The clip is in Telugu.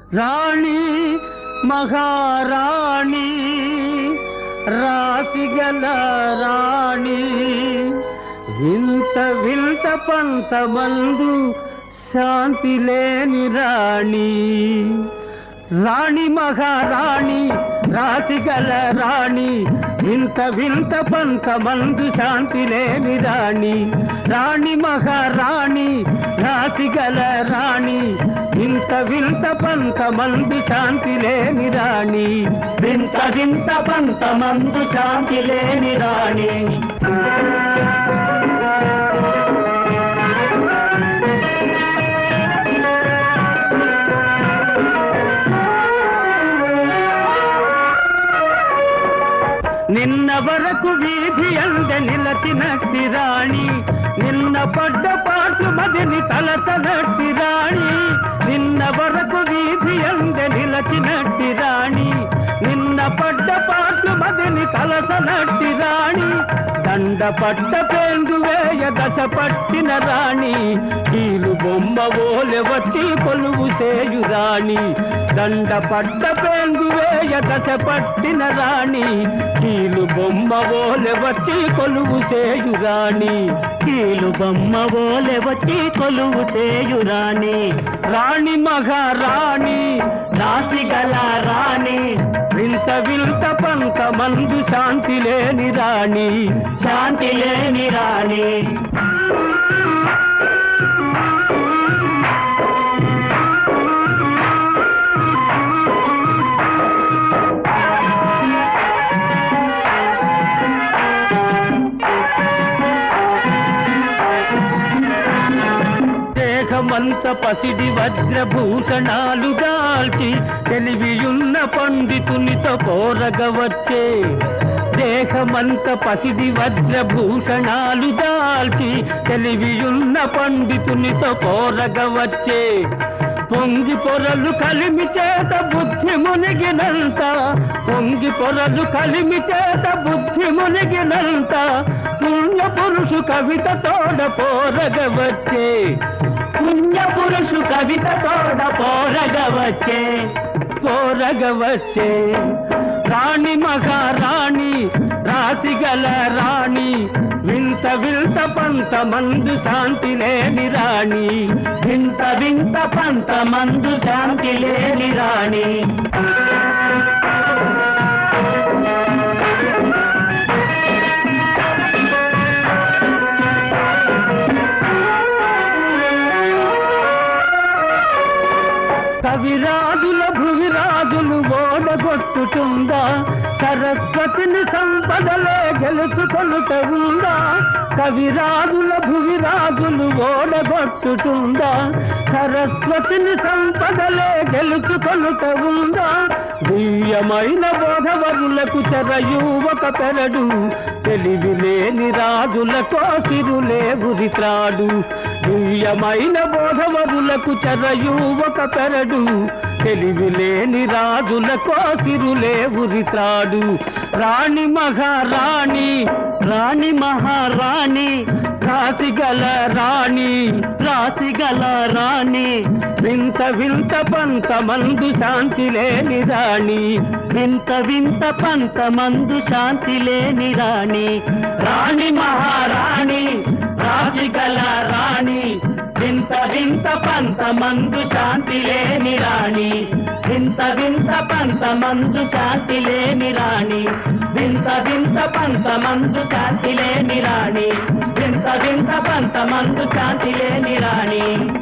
రాణి మహారాణి రాసిగల రాణి ఇంత వింత పంత మందు శాంతి లేని రాణి రాణి మహారాణి రాసిగల రాణి ఇంత వింత పంత మందు శాంతి లేని రాణి రాణి మహారాణి రాసిగల రాణి ఇంత వింత పంత మందు శాంతి లేని రాణి వింత వింత పంత మందు శాంతి లేని రాణి నిన్న వరకు వీధి అంద నిలచినట్టి రాణి నిన్న పడ్డ పాటు మదిని తలచనట్టి రాణి నిన్న వరకు వీధి అంద నిలచినట్టి రాణి నిన్న పడ్డ పాటు మదిని తలసనట్టి రాణి దండ పట్ట పేండు వేయ దశ పట్టిన రాణి కీలు బొమ్మ ఓలె వచ్చి కొలువు చేయు రాణి దండ పట్ట పేండు వేయ దశ పట్టిన రాణి కీలు బొమ్మ ఓలె వచ్చి కొలువు చేయు రాణి కీలు బొమ్మ ఓలె వచ్చి కొలువు చేయు రాణి రాణి మహారాణి రాశి గల రాణి వింత వింత పంత మందు శాంతి లేని రాణి శాంతి లేని రాణి దేహమంత పసిడి వజ్రభూషణాలు దాల్చి తెలివియున్న పండితునితో కోరగవచ్చే దేహమంత పసిడి వజ్రభూషణాలు దాల్చి తెలివియున్న పండితునితో కోరగవచ్చే పొంగి పొరలు కలిమి చేత బుద్ధి మునిగినంత పొంగి పొరలు కలిమి చేత బుద్ధి మునిగినంత పుణ్య పురుషు కవిత తోడ పోరగవచ్చే పుణ్య పురుషు కవిత తోడ పోరగవచ్చే పోరగవచ్చే రాణి మహారాణి రాసిగల రాణి వింత వింత పంత మందు శాంతి లేని రాణి వింత వింత పంత మందు శాంతి లేని రాణి కవిరాజుల భువిరాజులు ఓడగొట్టుతుందా సరస్వతిని సంపదలే గెలుచుకొనుట ఉందా కవిరాజుల భువిరాజులు ఓడగొట్టుతుందా సరస్వతిని సంపదలే గెలుచుకొనుట ఉందా దివ్యమైన బోధవరులకు చెరయు ఒక పెరడు తెలివి లేని రాజులకో సిరులే ఉరిత్రాడు దివ్యమైన బోధవరులకు చెరయు ఒక పెరడు తెలివి లేని రాజులకో సిరులే ఉరిత్రాడు రాణి మహారాణి రాణి మహారాణి రాసిగల రాణి రాశిగల రాణి వింత వింత పంత మందు శాంతి లేని రాణి వింత వింత పంత మందు శాంతి లేని రాణి రాణి మహారాణి రాశిగల రాణి వింత వింత పంత మందు శాంతి లేని రాణి వింత వింత పంత మందు శాంతి లేని రాణి వింత వింత పంత మందు శాంతి లేని రాణి వింత వింత పంత మందు శాంతి లేని రాణి